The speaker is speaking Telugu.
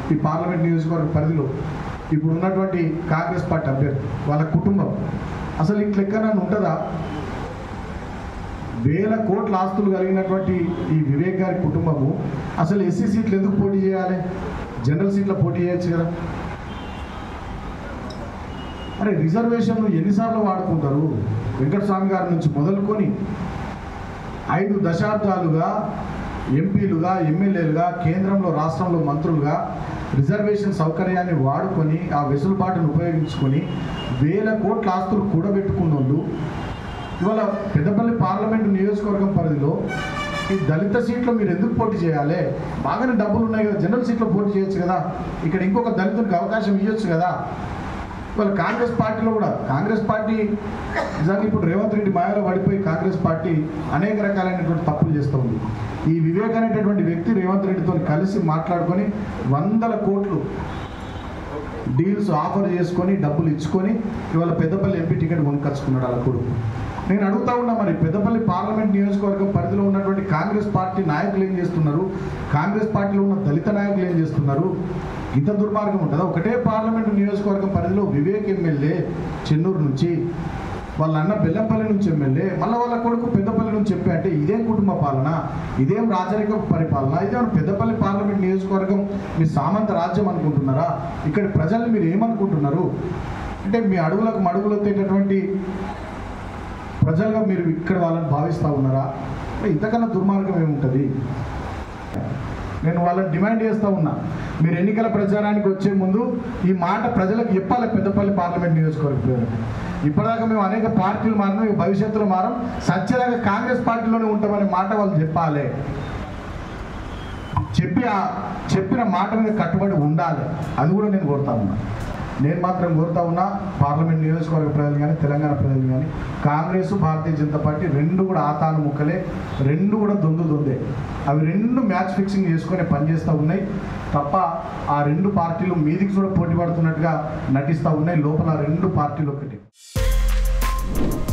ఈ పార్లమెంట్ నియోజకవర్గ పరిధిలో ఇప్పుడు ఉన్నటువంటి కాంగ్రెస్ పార్టీ అభ్యర్థి వాళ్ళ కుటుంబం అసలు ఇట్లా ఎక్కడన్నా ఉంటుందా వేల కోట్ల ఆస్తులు కలిగినటువంటి ఈ వివేక్ గారి కుటుంబము అసలు ఎస్సీ సీట్లు ఎందుకు పోటీ చేయాలి జనరల్ సీట్లో పోటీ చేయొచ్చు కదా అరే రిజర్వేషన్లు ఎన్నిసార్లు వాడుకుంటారు వెంకటస్వామి గారి నుంచి మొదలుకొని ఐదు దశాబ్దాలుగా ఎంపీలుగా ఎమ్మెల్యేలుగా కేంద్రంలో రాష్ట్రంలో మంత్రులుగా రిజర్వేషన్ సౌకర్యాన్ని వాడుకొని ఆ వెసులుబాటును ఉపయోగించుకొని వేల కోట్ల ఆస్తులు కూడబెట్టుకున్న వాళ్ళు ఇవాళ పెద్దపల్లి పార్లమెంటు నియోజకవర్గం పరిధిలో ఈ దళిత సీట్లో మీరు ఎందుకు పోటీ చేయాలి బాగానే డబ్బులు ఉన్నాయి కదా జనరల్ సీట్లో పోటీ చేయొచ్చు కదా ఇక్కడ ఇంకొక దళితునికి అవకాశం ఇవ్వచ్చు కదా ఇవాళ కాంగ్రెస్ పార్టీలో కూడా కాంగ్రెస్ పార్టీ నిజంగా ఇప్పుడు రేవంత్ రెడ్డి మాయలో పడిపోయి కాంగ్రెస్ పార్టీ అనేక రకాలైనటువంటి తప్పులు చేస్తూ ఉంది ఈ వివేక్ అనేటటువంటి వ్యక్తి రేవంత్ రెడ్డితో కలిసి మాట్లాడుకొని వందల కోట్లు డీల్స్ ఆఫర్ చేసుకొని డబ్బులు ఇచ్చుకొని ఇవాళ పెద్దపల్లి ఎంపీ టికెట్ కొనుక్కొచ్చుకున్నాడు వాళ్ళ కొడుకు నేను అడుగుతా ఉన్నా మరి పెద్దపల్లి పార్లమెంట్ నియోజకవర్గం పరిధిలో ఉన్నటువంటి కాంగ్రెస్ పార్టీ నాయకులు ఏం చేస్తున్నారు కాంగ్రెస్ పార్టీలో ఉన్న దళిత నాయకులు ఏం చేస్తున్నారు ఇంత దుర్మార్గం ఉంటుందా ఒకటే పార్లమెంటు నియోజకవర్గం పరిధిలో వివేక్ ఎమ్మెల్యే చెన్నూరు నుంచి వాళ్ళ అన్న బెల్లంపల్లి నుంచి ఎమ్మెల్యే మళ్ళీ వాళ్ళ కొడుకు పెద్దపల్లి నుంచి చెప్పి అంటే ఇదేం కుటుంబ పాలన ఇదేం రాజరిక పరిపాలన ఇదేం పెద్దపల్లి పార్లమెంట్ నియోజకవర్గం మీ సామంత రాజ్యం అనుకుంటున్నారా ఇక్కడ ప్రజల్ని మీరు ఏమనుకుంటున్నారు అంటే మీ అడుగులకు మడుగులు ఎత్తేటటువంటి ప్రజలుగా మీరు ఇక్కడ వాళ్ళని భావిస్తూ ఉన్నారా అంటే ఇంతకన్నా దుర్మార్గం ఏముంటుంది నేను వాళ్ళని డిమాండ్ చేస్తూ ఉన్నా మీరు ఎన్నికల ప్రచారానికి వచ్చే ముందు ఈ మాట ప్రజలకు చెప్పాలి పెద్దపల్లి పార్లమెంట్ నియోజకవర్గ ప్రజలకు ఇప్పటిదాకా మేము అనేక పార్టీలు మారినాం ఇక భవిష్యత్తులో మారం సత్యదాకా కాంగ్రెస్ పార్టీలోనే ఉంటామనే మాట వాళ్ళు చెప్పాలి చెప్పి ఆ చెప్పిన మాట మీద కట్టుబడి ఉండాలి అది కూడా నేను కోరుతా ఉన్నా నేను మాత్రం కోరుతా ఉన్నా పార్లమెంట్ నియోజకవర్గ ప్రజలు కానీ తెలంగాణ ప్రజలు కానీ కాంగ్రెస్ భారతీయ జనతా పార్టీ రెండు కూడా ఆతాను ముక్కలే రెండు కూడా దొందు దొందే అవి రెండు మ్యాచ్ ఫిక్సింగ్ చేసుకొని పనిచేస్తూ ఉన్నాయి తప్ప ఆ రెండు పార్టీలు మీదికి కూడా పోటీ పడుతున్నట్టుగా నటిస్తూ ఉన్నాయి లోపల ఆ రెండు పార్టీలు ఒకటి